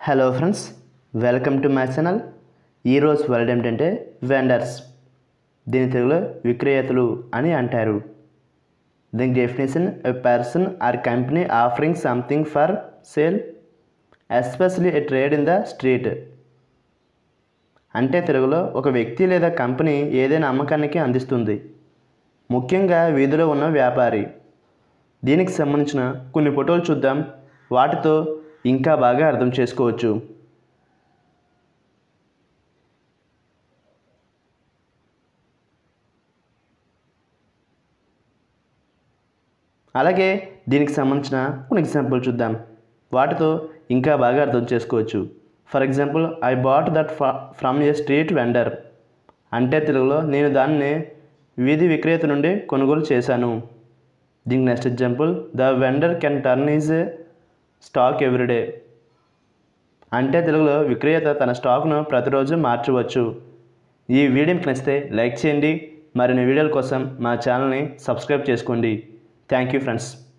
hello friends welcome to my channel ఈరోజు word ఏమిటంటే vendors దీని తెలుగులో విక్రేతలు అని అంటారు దీని definition a person or company offering something for sale especially a trade in the street అంటే తెలుగులో ఒక వ్యక్తి లేదా కంపెనీ ఏదైనా అమ్మకానికి అందిస్తుంది ముఖ్యంగా వీధిలో ఉన్న వ్యాపారి దీనికి సంబంధించిన కొన్ని ఫోటోలు చూద్దాం వాటితో ఇంకా బాగా అర్థం చేసుకోవచ్చు అలాగే దీనికి సంబంధించిన కొన్ని ఎగ్జాంపుల్ చూద్దాం వాటితో ఇంకా బాగా అర్థం చేసుకోవచ్చు for example I bought that from a street vendor అంటే తెలుగులో నేను దాన్ని వీధి విక్రేత నుండి కొనుగోలు చేశాను దీనికి next example the vendor can turn is stock everyday అంటే తెలుగులో విక్రేత తన స్టాక్ను ప్రతిరోజు మార్చవచ్చు ఈ వీడియో మీకు నచ్చితే లైక్ చేయండి మరిన్ని వీడియోల కోసం మా ఛానల్ని సబ్స్క్రైబ్ చేసుకోండి థ్యాంక్ యూ ఫ్రెండ్స్